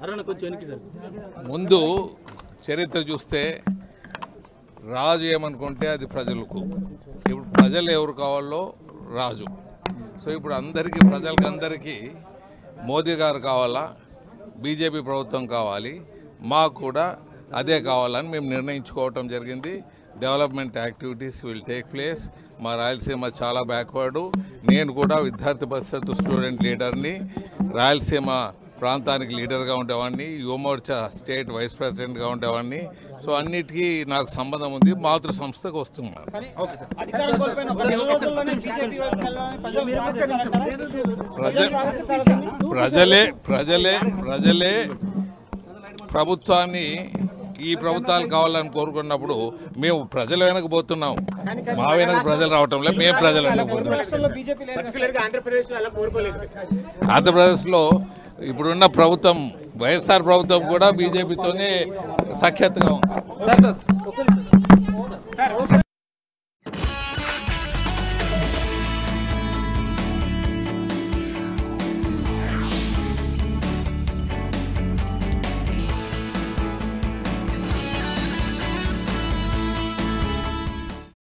అరణ కొంచెం వెనక్కి సార్ ముందు చరిత్ర చూస్తే రాజు ఏమనుకుంటే అది ప్రజలకు ఇప్పుడు ప్రజలు ఎవరు కావాలో రాజు సో ఇప్పుడు అందరికీ ప్రజలకు అందరికీ మోదీ గారు కావాలా బీజేపీ ప్రభుత్వం కావాలి మాకు కూడా అదే కావాలని మేము నిర్ణయించుకోవటం జరిగింది development activities will take place మా రాయలసీమ చాలా బ్యాక్వర్డు నేను కూడా విద్యార్థి పరిషత్ స్టూడెంట్ లీడర్ని రాయలసీమ ప్రాంతానికి లీడర్గా ఉండేవాడిని యువమోర్చా స్టేట్ వైస్ ప్రెసిడెంట్గా ఉండేవాడిని సో అన్నిటికీ నాకు సంబంధం ఉంది మాతృ సంస్థకు వస్తున్నాను అధికారం కోల్పోయిన ఒక నెల రోజుల్లోనే బీజేపీ వైపు వెళ్ళాలని ప్రజలు స్వాగతిస్తారంటారా? ప్రజ ప్రజలే ప్రజలే ప్రజలే ప్రభుత్వాన్ని ఈ ప్రభుత్వాలు కావాలని కోరుకున్నప్పుడు మేము ప్రజల వెనక పోతున్నాం మా వెనక ప్రజలు రావటం లేదు మేము ప్రజల వెనక పోతున్నాం రాష్ట్రంలో బీజేపీ లేదు కదా. ఆంధ్రప్రదేశ్లో ఇప్పుడున్న ప్రభుత్వం వైఎస్ఆర్ ప్రభుత్వం కూడా బీజేపీతోనే సఖ్యతగా ఉంది